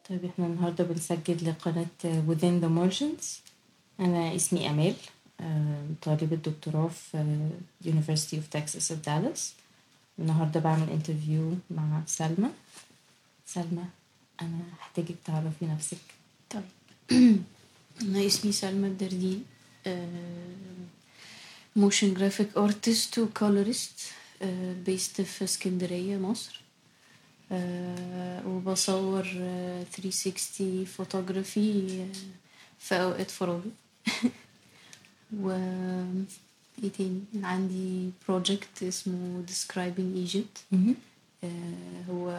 طيب احنا النهاردة بنسجل لقناة Within the Margins أنا اسمي أمال آه، طالبة دكتوراه في آه، University of Texas at Dallas النهاردة بعمل انترفيو مع سلمى سلمى أنا هحتاجك تعرفي نفسك طيب أنا اسمي سلمى الدردين موشن جرافيك ارتست وكولورست بيست في اسكندرية مصر آه، وبصور آه، 360 فوتوغرافي آه، في أوقات فراغي و ايه تاني عندي بروجكت اسمه Describing Egypt آه، هو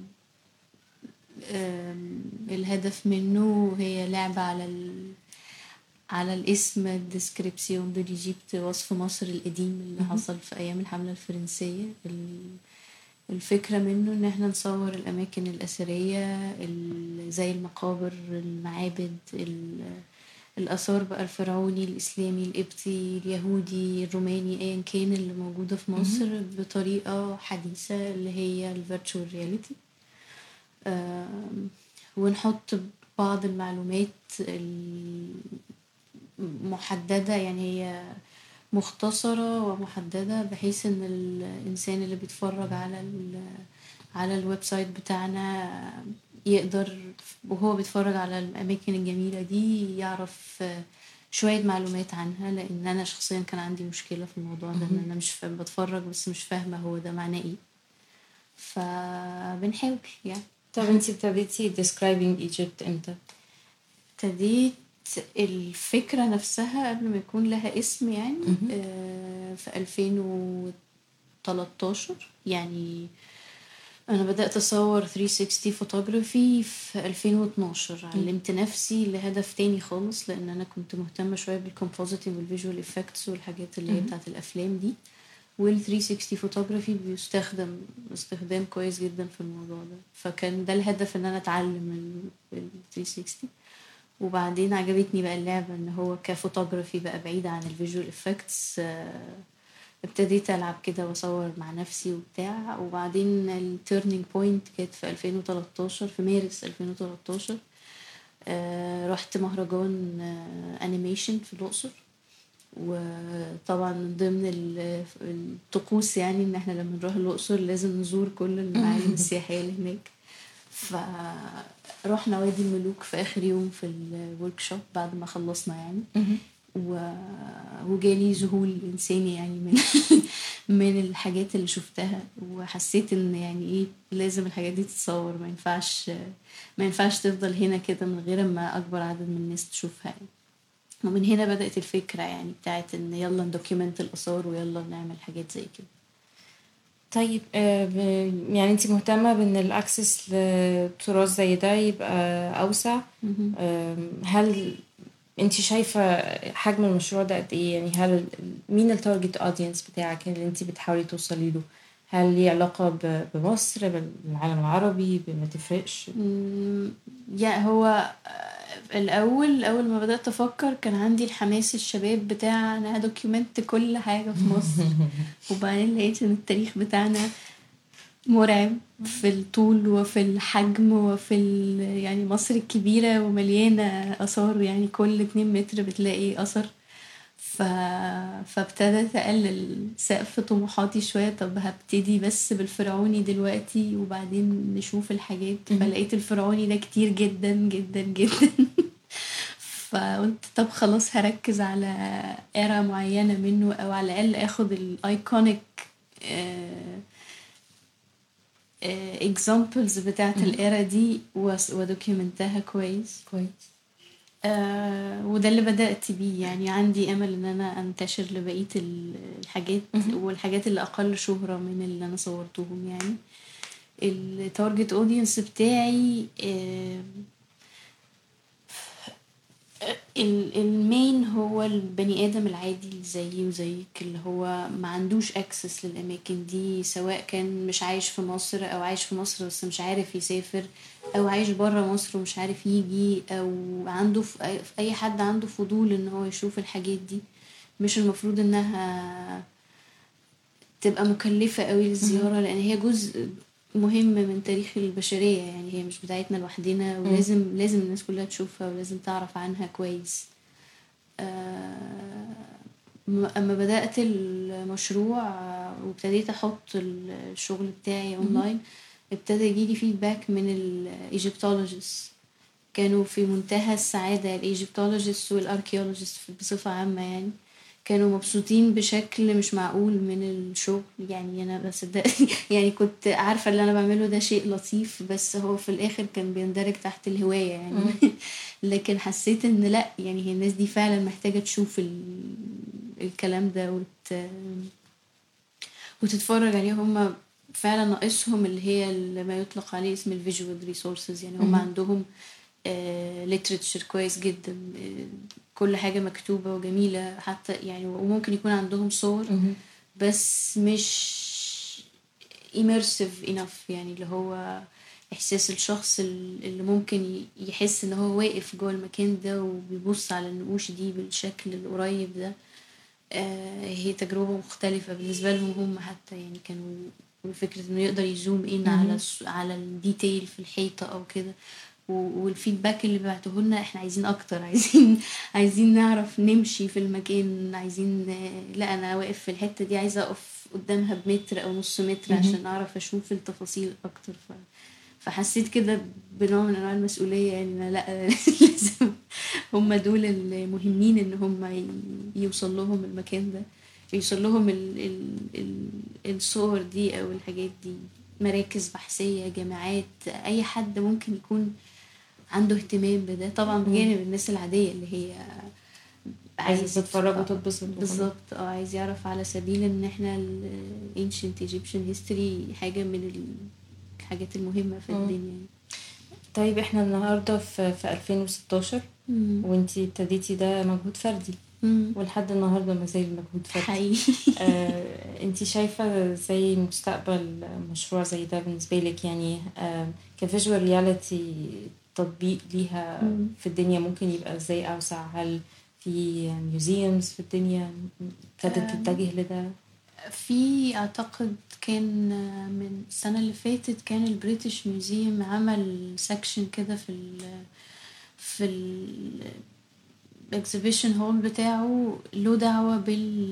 آم، الهدف منه هي لعبة على ال... على الاسم ديسكريبسيون دو ليجيبت وصف مصر القديم اللي مهم. حصل في أيام الحملة الفرنسية ال- الفكرة منه إن احنا نصور الأماكن الأثرية ال- زي المقابر المعابد ال- الآثار بقى الفرعوني الإسلامي القبطي اليهودي الروماني أيا كان اللي موجودة في مصر بطريقة حديثة اللي هي الفيرتشوال رياليتي ونحط بعض المعلومات المحددة يعني هي مختصرة ومحددة بحيث ان الانسان اللي بيتفرج على ال على الويب سايت بتاعنا يقدر وهو بيتفرج على الاماكن الجميلة دي يعرف شوية معلومات عنها لان انا شخصيا كان عندي مشكلة في الموضوع ده ان انا مش فاهم بتفرج بس مش فاهمة هو ده معناه ايه فبنحاول يعني طب انتي ابتديتي describing Egypt امتى؟ ابتديت الفكرة نفسها قبل ما يكون لها اسم يعني مهم. آه، في 2013 يعني أنا بدأت أصور 360 فوتوغرافي في 2012 علمت نفسي لهدف تاني خالص لأن أنا كنت مهتمة شوية بالكومبوزيتنج والفيجوال افكتس والحاجات اللي هي مهم. بتاعت الأفلام دي وال 360 فوتوغرافي بيستخدم استخدام كويس جدا في الموضوع ده فكان ده الهدف ان انا اتعلم ال ال 360 وبعدين عجبتني بقى اللعبة ان هو كفوتوغرافي بقى بعيد عن الفيجوال افكتس ابتديت العب كده واصور مع نفسي وبتاع وبعدين التيرنينج بوينت كانت في 2013 في مارس 2013 آه، رحت مهرجان انيميشن في الاقصر وطبعا من ضمن ال- الطقوس يعني ان احنا لما نروح الاقصر لازم نزور كل المعالم السياحيه اللي هناك فرحنا وادي الملوك في اخر يوم في الورك شوب بعد ما خلصنا يعني و... وجالي ذهول انساني يعني من من الحاجات اللي شفتها وحسيت ان يعني ايه لازم الحاجات دي تتصور ما ينفعش ما ينفعش تفضل هنا كده من غير ما اكبر عدد من الناس تشوفها يعني ومن هنا بدأت الفكرة يعني بتاعت ان يلا ندوكيمنت الآثار ويلا نعمل حاجات زي كده طيب آه، ب- يعني انتي مهتمة بان الاكسس لتراث زي ده يبقى اوسع مهم. آم، هل انتي شايفة حجم المشروع ده قد ايه يعني هل مين التارجت اودينس بتاعك اللي انتي بتحاولي توصلي له هل ليه علاقة ب- بمصر بالعالم العربي ما تفرقش مم، يعني هو آه، الأول أول ما بدأت أفكر كان عندي الحماس الشباب بتاع أنا هدوكيومنت كل حاجة في مصر وبعدين لقيت إن التاريخ بتاعنا مرعب في الطول وفي الحجم وفي ال... يعني مصر الكبيرة ومليانة آثار يعني كل اتنين متر بتلاقي أثر ف... فابتدت أقلل سقف طموحاتي شوية طب هبتدي بس بالفرعوني دلوقتي وبعدين نشوف الحاجات مهم. فلقيت الفرعوني ده كتير جدا جدا جدا فقلت طب خلاص هركز على إيرا معينة منه أو على الأقل أخد الأيكونيك اكزامبلز بتاعت مهم. الإيرا دي وس- ودوكيومنتها كويس كويس آه وده اللي بدأت بيه يعني عندي أمل إن أنا أنتشر لبقية ال- الحاجات مهم. والحاجات اللي أقل شهرة من اللي أنا صورتهم يعني التارجت اودينس بتاعي آه ال- المين هو البني آدم العادي اللي زيي وزيك اللي هو ما عندوش اكسس للأماكن دي سواء كان مش عايش في مصر أو عايش في مصر بس مش عارف يسافر أو عايش برا مصر ومش عارف يجي أو عنده في أي- في أي حد عنده فضول إن هو يشوف الحاجات دي مش المفروض إنها تبقى مكلفة قوي للزيارة لأن هي جزء مهم من تاريخ البشرية يعني هي مش بتاعتنا لوحدنا ولازم لازم الناس كلها تشوفها ولازم تعرف عنها كويس آه، م- أما بدأت المشروع آه، وابتديت أحط الشغل بتاعي أونلاين ابتدى يجيلي فيدباك من الإيجيبتولوجيست كانوا في منتهى السعادة الإيجيبتولوجيست والأركيولوجيست بصفة عامة يعني كانوا مبسوطين بشكل مش معقول من الشغل يعني انا بصدق يعني كنت عارفه اللي انا بعمله ده شيء لطيف بس هو في الاخر كان بيندرج تحت الهوايه يعني لكن حسيت ان لا يعني هي الناس دي فعلا محتاجه تشوف ال... الكلام ده وت... وتتفرج عليه هم فعلا ناقصهم اللي هي اللي ما يطلق عليه اسم الفيجوال ريسورسز يعني هم مهم. عندهم ليترتشر كويس جدا آه، كل حاجة مكتوبة وجميلة حتى يعني وممكن يكون عندهم صور مهم. بس مش immersive enough يعني اللي هو إحساس الشخص ال- اللي ممكن ي- يحس إن هو واقف جوه المكان ده وبيبص على النقوش دي بالشكل القريب ده آه، هي تجربة مختلفة بالنسبة لهم هم حتى يعني كانوا فكرة إنه يقدر يزوم إن مهم. على الس- على الديتيل في الحيطة أو كده و- والفيدباك اللي بعته لنا احنا عايزين اكتر عايزين عايزين نعرف نمشي في المكان عايزين لا انا واقف في الحته دي عايزه اقف قدامها بمتر او نص متر مهم. عشان اعرف اشوف التفاصيل اكتر ف... فحسيت كده بنوع من انواع المسؤوليه يعني إن لا لازم هم دول المهمين ان هم ي- يوصل لهم المكان ده يوصل لهم ال... ال... ال... الصور دي او الحاجات دي مراكز بحثيه جامعات اي حد ممكن يكون عنده اهتمام بده طبعا بجانب الناس العاديه اللي هي عايزة تتفرج آه، وتتبسط وخلاص. بالظبط اه عايز يعرف على سبيل ان احنا ال ancient Egyptian history حاجة من الحاجات المهمة في مم. الدنيا طيب احنا النهارده في في 2016 مم. وانتي ابتديتي ده مجهود فردي مم. ولحد النهارده ما زال مجهود فردي حقيقي آه، انتي شايفة زي مستقبل مشروع زي ده بالنسبة لك يعني آه، كفيجوال رياليتي تطبيق ليها مم. في الدنيا ممكن يبقى ازاي أوسع هل في ميوزيومز في الدنيا ابتدت آم. تتجه لده في اعتقد كان من السنة اللي فاتت كان البريتش ميوزيوم عمل سكشن كده في ال في ال الاكزيبيشن هول بتاعه له دعوة بال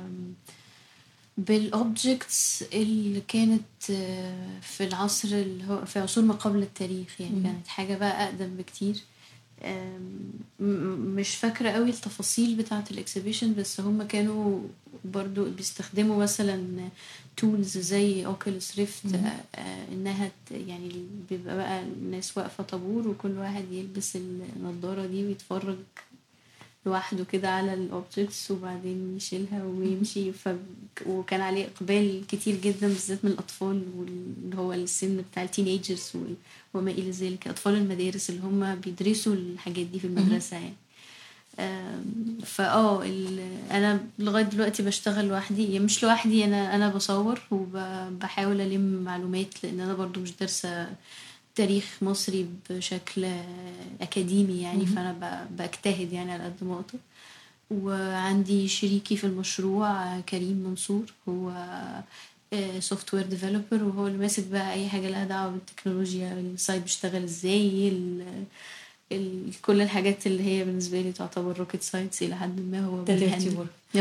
بالاوبجكتس اللي كانت آه، في العصر اللي هو في عصور ما قبل التاريخ يعني مم. كانت حاجة بقى أقدم بكتير آم، م- مش فاكرة قوي التفاصيل بتاعة الاكسبيشن بس هم كانوا برضو بيستخدموا مثلا تولز زي اوكيلس ريفت مم. انها ت- يعني بيبقى بقى الناس واقفة طابور وكل واحد يلبس النضارة دي ويتفرج لوحده كده على الاوبجكتس وبعدين يشيلها ويمشي ف... وكان عليه اقبال كتير جدا بالذات من الاطفال واللي هو السن بتاع التينيجرز وما الى ذلك اطفال المدارس اللي هم بيدرسوا الحاجات دي في المدرسه يعني آم، فاه ال- انا لغايه دلوقتي بشتغل لوحدي يعني مش لوحدي انا انا بصور وبحاول الم معلومات لان انا برضو مش دارسه تاريخ مصري بشكل اكاديمي يعني مهم. فانا ب- بجتهد يعني على قد ما اقدر وعندي شريكي في المشروع كريم منصور هو سوفت وير ديفلوبر وهو اللي ماسك بقى اي حاجه لها دعوه بالتكنولوجيا السايت بيشتغل ازاي ال- ال- كل الحاجات اللي هي بالنسبه لي تعتبر روكيت ساينس الى حد ما هو ده بيهندل. dirty work.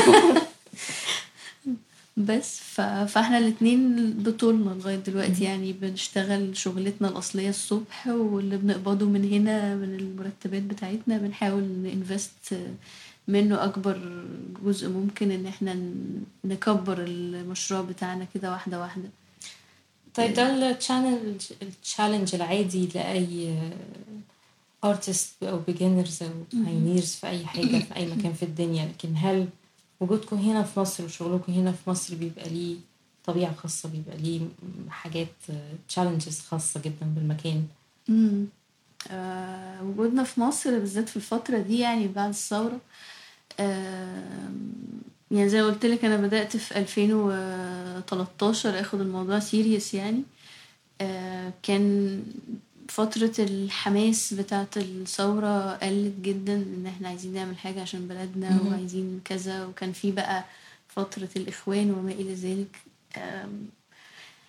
بس ف... فاحنا الاتنين بطولنا لغاية دلوقتي يعني بنشتغل شغلتنا الأصلية الصبح واللي بنقبضه من هنا من المرتبات بتاعتنا بنحاول نinvest منه أكبر جزء ممكن إن احنا ن- نكبر المشروع بتاعنا كده واحدة واحدة طيب ده التشالنج التشالنج العادي لأي ارتست أو beginners أو pioneers في أي حاجة في أي مكان في الدنيا لكن هل وجودكم هنا في مصر وشغلكم هنا في مصر بيبقى ليه طبيعة خاصة بيبقى ليه حاجات تشالنجز خاصة جدا بالمكان مم. آه وجودنا في مصر بالذات في الفترة دي يعني بعد الثورة آه يعني زي ما قلت لك أنا بدأت في 2013 أخد الموضوع سيريس يعني آه كان فترة الحماس بتاعة الثورة قلت جدا إن احنا عايزين نعمل حاجة عشان بلدنا مهم. وعايزين كذا وكان في بقى فترة الإخوان وما إلى ذلك آم،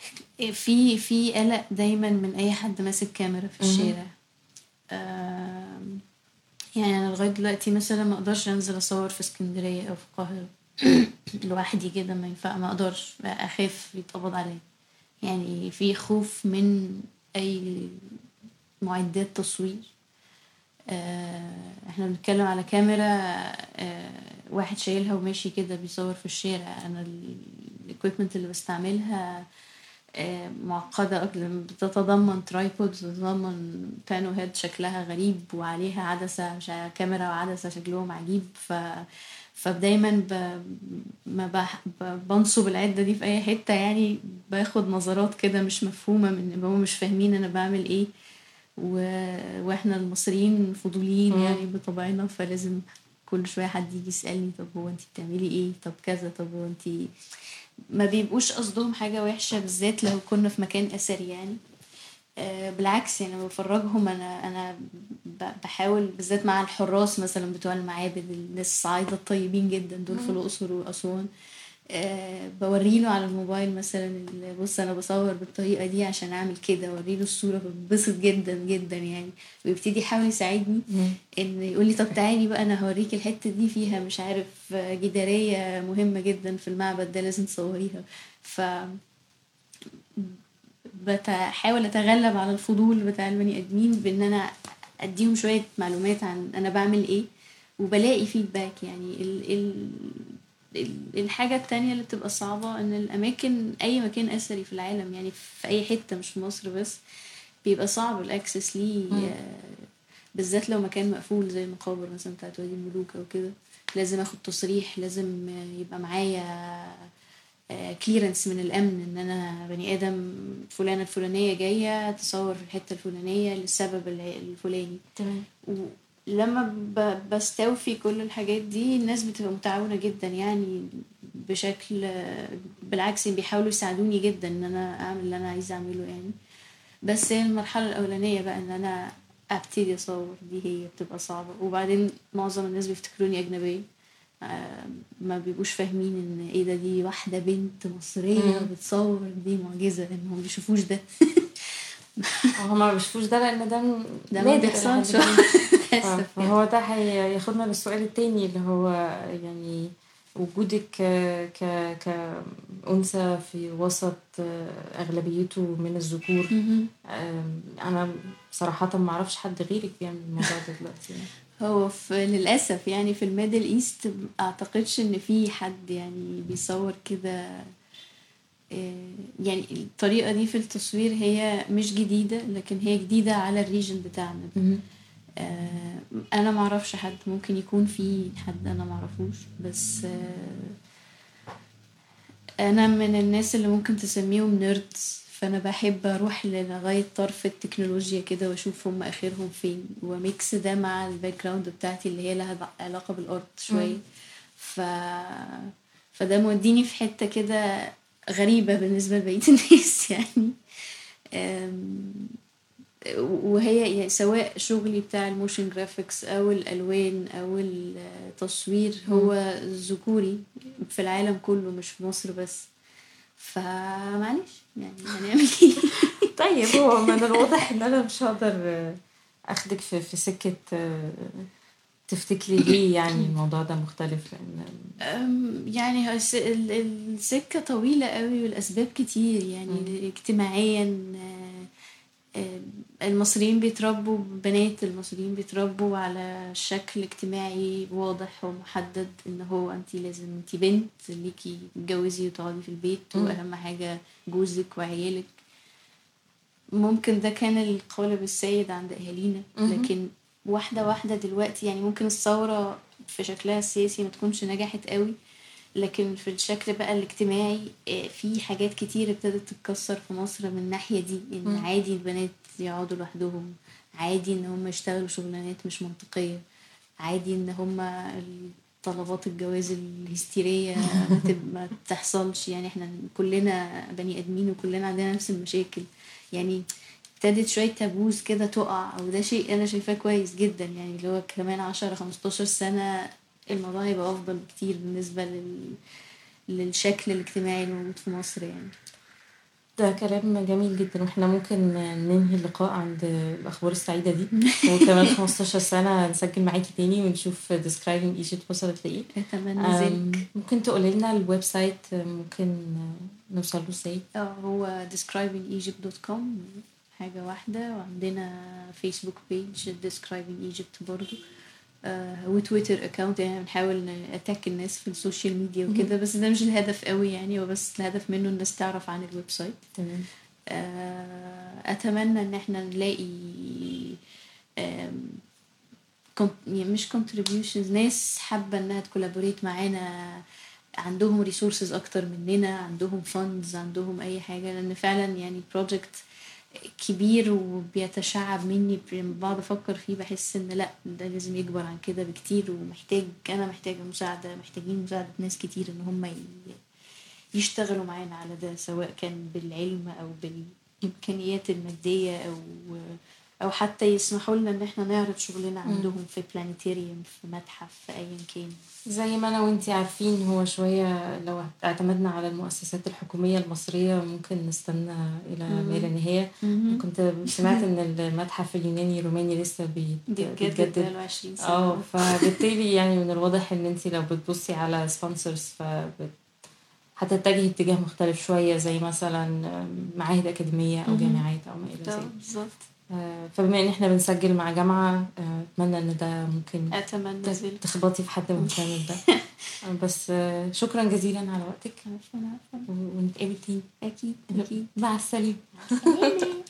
في في قلق دايما من اي حد ماسك كاميرا في الشارع آم، يعني انا لغايه دلوقتي مثلا ما اقدرش انزل اصور في اسكندريه او في القاهره لوحدي كده ما ينفع ما اقدرش اخاف يتقبض عليا يعني في خوف من اي معدات تصوير آه، احنا بنتكلم على كاميرا آه، واحد شايلها وماشي كده بيصور في الشارع انا الاكويبمنت اللي بستعملها آه، معقدة أكتر بتتضمن ترايبودز وتتضمن بانو هيد شكلها غريب وعليها عدسة مش عارفة كاميرا وعدسة شكلهم عجيب ف فدايما ب... ما بح... ب... بنصب العدة دي في أي حتة يعني باخد نظرات كده مش مفهومة من إن هم مش فاهمين أنا بعمل إيه و... واحنا المصريين فضوليين مم. يعني بطبعنا فلازم كل شوية حد يجي يسألني طب هو انت بتعملي ايه طب كذا طب هو انت ما بيبقوش قصدهم حاجة وحشة بالذات لو كنا في مكان أثري يعني آه، بالعكس يعني لما بفرجهم انا انا ب- بحاول بالذات مع الحراس مثلا بتوع المعابد الناس الصعايده الطيبين جدا دول في الاقصر واسوان أه بوريله على الموبايل مثلا ال- بص انا بصور بالطريقه دي عشان اعمل كده اوريله الصوره ببسط جدا جدا يعني ويبتدي يحاول يساعدني ان يقول لي طب تعالي بقى انا هوريك الحته دي فيها مش عارف جداريه مهمه جدا في المعبد ده لازم تصوريها ف بحاول اتغلب على الفضول بتاع البني ادمين بان انا اديهم شويه معلومات عن انا بعمل ايه وبلاقي فيدباك يعني ال ال ال- الحاجة التانية اللي بتبقى صعبة ان الاماكن اي مكان اثري في العالم يعني في اي حتة مش في مصر بس بيبقى صعب الاكسس ليه مم. آه، بالذات لو مكان مقفول زي المقابر مثلا بتاعت وادي الملوك او كده لازم اخد تصريح لازم آه، يبقى معايا كليرنس من الامن ان انا بني ادم فلانه الفلانيه جايه تصور في الحته الفلانيه للسبب الع- الفلاني تمام ولما ب- بستوفي كل الحاجات دي الناس بتبقى متعاونة جدا يعني بشكل بالعكس بيحاولوا يساعدوني جدا ان انا اعمل اللي انا عايزة اعمله يعني بس هي المرحلة الاولانية بقى ان انا ابتدي اصور دي هي بتبقى صعبة وبعدين معظم الناس بيفتكروني اجنبية آه، ما بيبقوش فاهمين ان ايه ده دي واحدة بنت مصرية مم. بتصور دي معجزة انهم بيشوفوش ده هما ما بيشوفوش ده لان ده م- ده ما نادر بيحصلش لحد ما- للأسف آه، يعني. فهو ده هياخدنا للسؤال التاني اللي هو يعني وجودك ك ك كأنثى في وسط آه، أغلبيته من الذكور مهم. آم، أنا صراحة ما أعرفش حد غيرك بيعمل الموضوع ده دلوقتي يعني. هو في للأسف يعني في الميدل ايست اعتقدش ان في حد يعني بيصور كده آه، يعني الطريقة دي في التصوير هي مش جديدة لكن هي جديدة على الريجن بتاعنا ده. آه، انا معرفش حد ممكن يكون في حد انا معرفوش بس آه، انا من الناس اللي ممكن تسميهم نيردز فانا بحب اروح لغايه طرف التكنولوجيا كده واشوف هم اخرهم فين وميكس ده مع الباك جراوند بتاعتي اللي هي لها علاقه بالارض شويه مم. ف فده موديني في حته كده غريبه بالنسبه لبقيه الناس يعني أم، وهي يعني سواء شغلي بتاع الموشن جرافيكس او الالوان او التصوير هو ذكوري في العالم كله مش في مصر بس فمعلش يعني هنعمل ايه طيب هو من الواضح ان انا مش هقدر آه، اخدك في في سكه آه، تفتكري ليه يعني الموضوع ده مختلف لان أم، يعني هو الس- ال- السكة طويلة قوي والأسباب كتير يعني اجتماعيا آه، آه، المصريين بيتربوا بنات المصريين بيتربوا على شكل اجتماعي واضح ومحدد ان هو انت لازم انت بنت ليكي تتجوزي وتقعدي في البيت مم. واهم حاجة جوزك وعيالك ممكن ده كان القالب السائد عند اهالينا مهم. لكن واحدة واحدة دلوقتي يعني ممكن الثورة في شكلها السياسي ما تكونش نجحت قوي لكن في الشكل بقى الاجتماعي آه، في حاجات كتير ابتدت تتكسر في مصر من الناحية دي ان مم. عادي البنات يقعدوا لوحدهم عادي ان هم يشتغلوا شغلانات مش منطقية عادي ان هم طلبات الجواز الهستيرية ما تب- ما تحصلش يعني احنا كلنا بني ادمين وكلنا عندنا نفس المشاكل يعني ابتدت شوية تابوز كده تقع او ده شيء انا شايفاه كويس جدا يعني اللي هو كمان عشرة خمستاشر سنة الموضوع هيبقى افضل بكتير بالنسبة لل... للشكل الاجتماعي اللي موجود في مصر يعني ده كلام جميل جدا واحنا ممكن ننهي اللقاء عند الأخبار السعيدة دي وكمان 15 سنة نسجل معاكي تاني ونشوف describing Egypt وصلت لإيه اتمنى أم، ذلك ممكن تقولي لنا الويب سايت ممكن نوصل له ازاي اه هو describingegypt.com حاجة واحدة وعندنا فيسبوك بيج describing Egypt برضو آه وتويتر اكونت يعني بنحاول نتاك الناس في السوشيال ميديا وكده بس ده مش الهدف قوي يعني هو بس الهدف منه الناس تعرف عن الويب سايت تمام آه، اتمنى ان احنا نلاقي آم، كون- يعني مش contributions ناس حابة انها تكولابوريت معانا عندهم ريسورسز اكتر مننا عندهم فاندز عندهم اي حاجة لان فعلا يعني بروجكت كبير وبيتشعب مني لما بقعد افكر فيه بحس ان لا ده لازم يكبر عن كده بكتير ومحتاج انا محتاجة مساعدة محتاجين مساعدة ناس كتير ان هم ي- يشتغلوا معانا على ده سواء كان بالعلم او بالامكانيات الماديه او او حتى يسمحوا لنا ان احنا نعرض شغلنا عندهم في بلانيتيريوم في متحف في ايا كان زي ما انا وانتي عارفين هو شوية لو اعتمدنا على المؤسسات الحكومية المصرية ممكن نستنى إلى ما لا نهاية كنت سمعت إن المتحف اليوناني الروماني لسه بيت- بيتجدد بيتجدد بقاله 20 سنه اه فبالتالي يعني من الواضح ان انت لو بتبصي على سبونسرز ف هتتجهي اتجاه مختلف شوية زي مثلا معاهد أكاديمية أو مهم. جامعات أو ما إلى آه، ذلك بالظبط آه، فبما إن إحنا بنسجل مع جامعة آه، أتمنى إن ده ممكن اتمنى ت- ذلك تخبطي في حد مهتم بده آه، بس آه، شكرا جزيلا على وقتك عفواً، عفواً. ونتقابل تاني اكيد اكيد مع السلامة سلام.